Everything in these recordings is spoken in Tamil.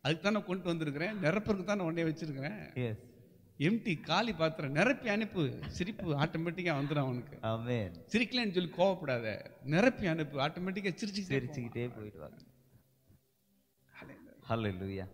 அதுக்கு தானே கொண்டு வந்திருக்கிறேன் நிரப்புறதுக்கு தானே உடனே வச்சிருக்கிறேன் எஸ் எம்டி காலி பாத்திரம் நிரப்பி அனுப்பு சிரிப்பு ஆட்டோமேட்டிக்காக வந்துடும் அவனுக்கு ஆமென் சிரிக்கலன்னு சொல்லி கோவப்படாத நிரப்பி அனுப்பு ஆட்டோமேட்டிக்காக சிரிச்சு சிரிச்சுக்கிட்டே போயிடுவாங்க ஹalleluya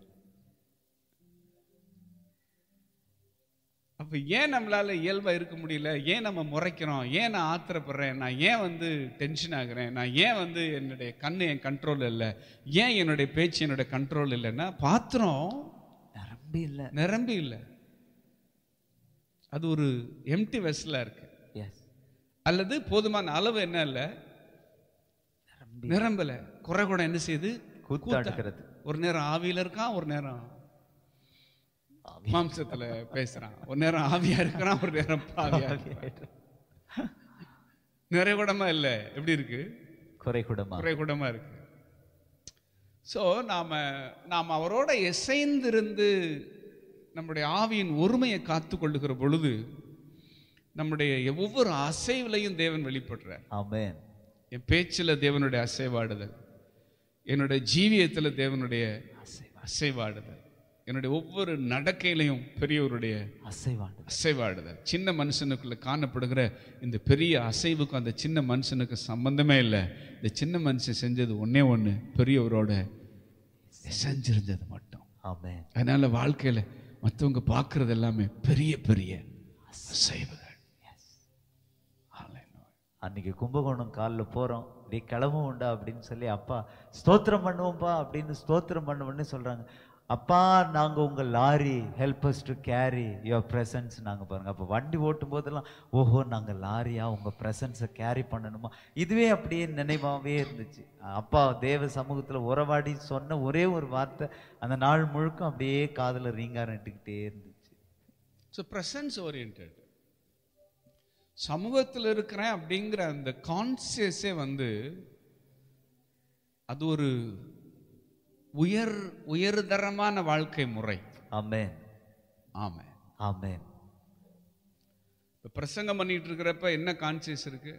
அப்ப ஏன் நம்மளால இயல்பா இருக்க முடியல ஏன் நம்ம முறைக்கிறோம் ஏன் நான் ஆத்திரப்படுறேன் நான் ஏன் வந்து டென்ஷன் ஆகுறேன் நான் ஏன் வந்து என்னுடைய கண்ணு என் கண்ட்ரோல் இல்லை ஏன் என்னுடைய பேச்சு என்னுடைய கண்ட்ரோல் இல்லைன்னா பாத்திரம் நரம்பி இல்ல நிரம்பி இல்லை அது ஒரு எம்டி வெஸ்ல இருக்கு எஸ் அல்லது போதுமான அளவு என்ன இல்லை நரம்பி நிரம்பல குறை கூட என்ன செய்யுது கூத்தாடுகிறது ஒரு நேரம் ஆவியில இருக்கான் ஒரு நேரம் மாம்சத்துல பேசுறான் ஒரு நேரம் ஆவியா இருக்கிறான் ஒரு நேரம் பாவியா இருக்கிறான். நிறைகுடமா இல்ல எப்படி இருக்கு குறை கூடமா குறைகுடமா இருக்கு சோ நாம நாம் அவரோட இசைந்திருந்து நம்முடைய ஆவியின் ஒருமையை காத்து கொள்ளுகிற பொழுது நம்முடைய ஒவ்வொரு அசைவிலையும் தேவன் வெளிப்படுறார் ஆமென் என் பேச்சுல தேவனுடைய அசைவாடுதல் என்னுடைய ஜீவியத்துல தேவனுடைய அசைவாடுதல் என்னுடைய ஒவ்வொரு நடக்கையிலையும் பெரியவருடைய அசைவாண்டு அசைவாடுதல் சின்ன மனுஷனுக்குள்ள காணப்படுகிற இந்த பெரிய அசைவுக்கும் அந்த சின்ன மனுஷனுக்கு சம்பந்தமே இல்லை இந்த சின்ன மனுஷன் செஞ்சது ஒண்ணே ஒண்ணு பெரியவரோட செஞ்சிருந்தது மட்டும் ஆமென் அதனால வாழ்க்கையில மற்றவங்க பார்க்கறது எல்லாமே பெரிய பெரிய அசைவுகள் Hallelujah. அன்னைக்கு கும்பகோணம் காலில் போறோம் டே கிளம்ப உண்டா அப்படின்னு சொல்லி அப்பா ஸ்தோத்திரம் பண்ணுவோம்ப்பா அப்படின்னு ஸ்தோத்திரம் பண்ணுவோம்னு சொல்றாங்க அப்பா நாங்க உங்க lorry helps to carry your presence நாங்க பாருங்க அப்போ வண்டி ஓட்டும் போதெல்லாம் ஓஹோ நாங்க லாரியா உங்க பிரசன்ஸை கேரி பண்ணணுமா இதுவே அப்படியே நினைவாவே இருந்துச்சு அப்பா தேவ சமூகத்துல உறவாடி சொன்ன ஒரே ஒரு வார்த்தை அந்த நாள் முழுக்க அப்படியே காதுல ரீங்காரட்டுக்கிட்டே இருந்துச்சு ஸோ ப்ரெசன்ஸ் ஓரியன்ட் சமூகத்தில் இருக்கிறேன் அப்படிங்கிற அந்த கான்சியஸே வந்து அது ஒரு உயர் உயர்தரமான வாழ்க்கை முறை ஆமென் ஆமே ஆமென் இப்போ பிரசங்கம் பண்ணிட்டு இருக்கிறப்ப என்ன கான்சியஸ் இருக்கு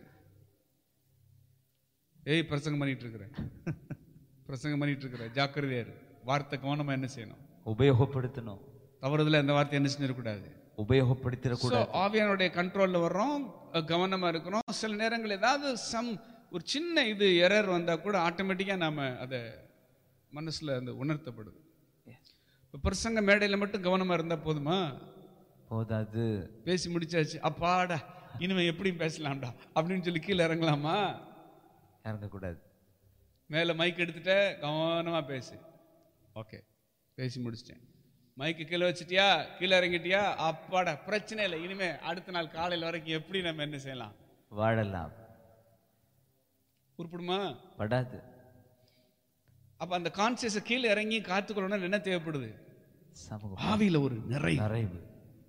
ஏய் பிரசங்கம் பண்ணிட்டு இருக்கிற பிரசங்கம் பண்ணிட்டு இருக்கிற ஜாக்கிரதையா இரு வார்த்தை கவனமா என்ன செய்யணும் உபயோகப்படுத்தணும் தவறுதல அந்த வார்த்தை என்ன செஞ்சிடக்கூடாது உபயோகப்படுத்திடக்கூடாது So, ஆவியானுடைய கண்ட்ரோல்ல வர்றோம் அஹ், கவனமா இருக்கிறோம் சில நேரங்கள் ஏதாவது சம் ஒரு சின்ன இது எரர் வந்தா கூட ஆட்டோமேட்டிக்கா நாம அதை மனசுல அந்த உணர்த்தப்படுது இப்ப பிரசங்க மேடையில மட்டும் கவனமா இருந்தா போதுமா போதாது பேசி முடிச்சாச்சு அப்பாடா இனிமே எப்படி பேசலாம்டா அப்படின்னு சொல்லி கீழே இறங்கலாமா இறங்கக்கூடாது மேல மைக் எடுத்துட்ட கவனமா பேசு ஓகே பேசி முடிச்சிட்டேன் மைக்கு கீழே வச்சிட்டியா கீழே இறங்கிட்டியா அப்பாடா பிரச்சனை இல்லை இனிமே அடுத்த நாள் காலையில் வரைக்கும் எப்படி நம்ம என்ன செய்யலாம் வாழலாம் உருப்படுமா படாது அப்ப அந்த கான்சியஸை கீழே இறங்கி காத்துக்கொள்ளணும் என்ன தேவைப்படுது சமூகம் ஆவியில ஒரு நிறை நிறைவு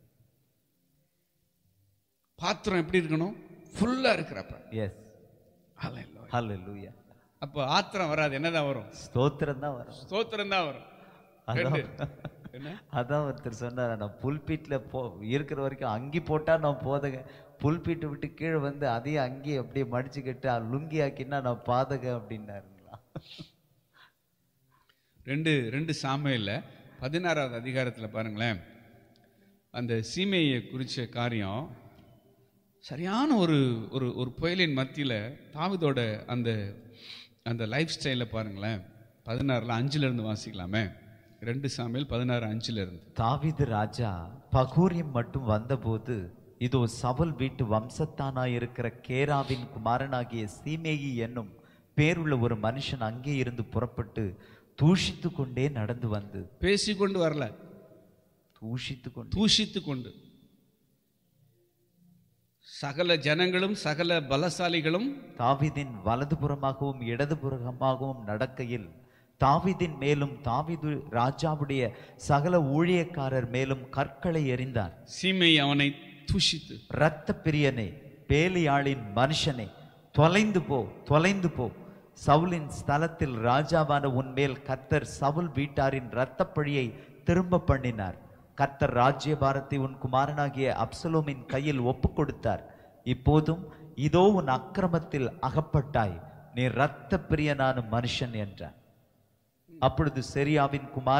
பாத்திரம் எப்படி இருக்கணும் ஃபுல்லா இருக்கிறப்ப எஸ் Hallelujah. ஹalleluya அப்போ ஆத்திரம் வராது என்னதான் வரும் ஸ்தோத்திரம் தான் வரும் ஸ்தோத்திரம் தான் வரும் அதான் ரெண்டு. என்ன அதான் ஒருத்தர் சொன்னார் நான் புல்பீட்ல போ இருக்கிற வரைக்கும் அங்கி போட்டா நான் போதக புல்பீட்டை விட்டு கீழே வந்து அதையும் அங்கேயே அப்படியே மடிச்சுக்கிட்டு லுங்கி ஆக்கினா நான் பாதக அப்படின்னாருங்களா ரெண்டு ரெண்டு சாமையில் பதினாறாவது அதிகாரத்துல பாருங்களேன் அந்த சீமையை குறிச்ச காரியம் சரியான ஒரு ஒரு ஒரு புயலின் மத்தியில தாவிதோட அந்த அந்த லைஃப் ஸ்டைலை பாருங்களேன் பதினாறுல அஞ்சுல இருந்து வாசிக்கலாமே ரெண்டு சாமியில் பதினாறு அஞ்சுல இருந்து தாவீது ராஜா பகூரியம் மட்டும் வந்தபோது இதோ சவுல் வீட்டு வம்சத்தானாயிருக்கிற கேராவின் குமாரனாகிய சீமேயி என்னும் பேருள்ள ஒரு மனுஷன் அங்கே இருந்து புறப்பட்டு தூஷித்து கொண்டே நடந்து வந்து பேசிக்கொண்டு வரல தூஷித்து கொண்டு தூஷித்து கொண்டு சகல ஜனங்களும் சகல பலசாலிகளும் தாவீதின் வலதுபுறமாகவும் இடதுபுறமாகவும் நடக்கையில் தாவீதின் மேலும் தாவீது ராஜாவுடைய சகல ஊழியக்காரர் மேலும் கற்களை எறிந்தான் சீமை அவனை தூஷித்து இரத்த பிரியனே பேலியாளின் மனுஷனே தொலைந்து போ தொலைந்து போ சவுலின் ஸ்தலத்தில் ராஜாவான உன்மேல் கர்த்தர் சவுல் வீட்டாரின் இரத்தப் பழியை திரும்ப பண்ணினார் கர்த்தர் ராஜ்யபாரத்தை உன் குமாரனாகிய அப்சலோமின் கையில் ஒப்புக் கொடுத்தார் இப்போதும் இதோ உன் அக்கிரமத்தில் அகப்பட்டாய் நீ இரத்த பிரியனான மனுஷன் என்றார் அப்பொழுது செரியாவின் குமார்